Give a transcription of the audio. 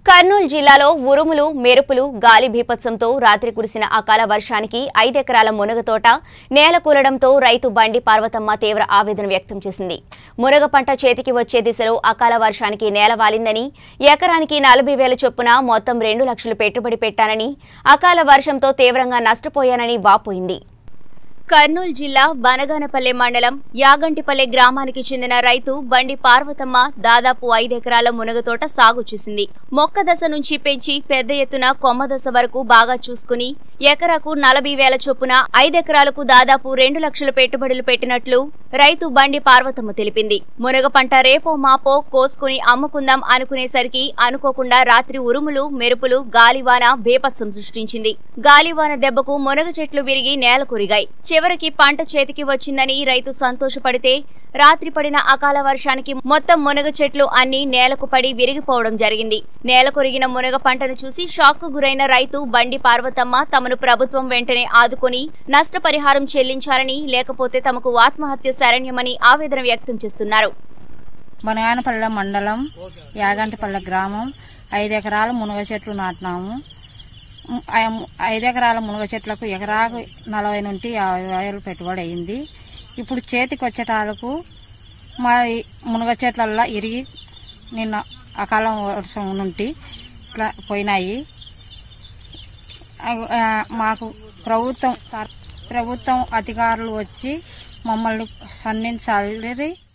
కర్నూలు జిల్లాలో ఉరుములు మెరుపులు గాలి బీభత్సంతో రాత్రి కురిసిన అకాల వర్షానికి ఐదెకరాల మునగ తోట నేల కూలడంతో రైతు బండి పార్వతమ్మ తీవ్ర ఆవేదన వ్యక్తం చేసింది మునగ పంట చేతికి వచ్చే దిశలో అకాల వర్షానికి నేల వాలిందని ఎకరానికి నలభై వేల చొప్పున మొత్తం రెండు లక్షలు పెట్టుబడి పెట్టానని అకాల వర్షంతో తీవ్రంగా నష్టపోయానని వాపోయింది కర్నూలు జిల్లా బనగానపల్లె మండలం యాగంటిపల్లె గ్రామానికి చెందిన రైతు బండి పార్వతమ్మ దాదాపు ఐదెకరాల మునగతోట సాగు చేసింది మొక్క దశ నుంచి పెంచి పెద్ద ఎత్తున కొమ్మ దశ వరకు బాగా చూసుకుని ఎకరాకు నలభై వేల చొప్పున ఐదెకరాలకు దాదాపు రెండు లక్షల పెట్టుబడులు పెట్టినట్లు రైతు బండి పార్వతమ్మ తెలిపింది మునగ పంట రేపో మాపో కోసుకుని అమ్ముకుందాం అనుకునేసరికి అనుకోకుండా రాత్రి ఉరుములు మెరుపులు గాలివాన బేపత్సం సృష్టించింది గాలివాన దెబ్బకు మునగ చెట్లు విరిగి నేల కొరిగాయి చివరికి పంట చేతికి వచ్చిందని రైతు సంతోషపడితే రాత్రి పడిన అకాల వర్షానికి మొత్తం మునగ చెట్లు అన్ని నేలకు పడి విరిగిపోవడం జరిగింది నేల కొరిగిన మునగ పంటను చూసి షాక్కు గురైన రైతు బండి పార్వతమ్మ తమను ప్రభుత్వం వెంటనే ఆదుకొని నష్టపరిహారం చెల్లించాలని లేకపోతే తమకు ఆత్మహత్య శరణ్యమని ఆవేదన వ్యక్తం చేస్తున్నారు బనగానపల్లె మండలం యాగంటిపల్లె గ్రామం ఐదు ఎకరాల మునగ చెట్లు నాటినాము ము- ఐ- ము- ఐదు ఎకరాల మునగ చెట్లకు ఎకరాకు నలభై నుండి యాభై వేలు పెట్టుబడి అయింది ఇప్పుడు చేతికి వచ్చేటాలకు మా ఈ మునగ చెట్లల్లో ఇరిగి నిన్న అకాలం వర్షం నుండి ఇట్లా పోయినాయి అగు- ఆ, మాకు ప్రభుత్వం ప్రభుత్వం అధికారులు వచ్చి మమ్మల్ని స్పందించాలి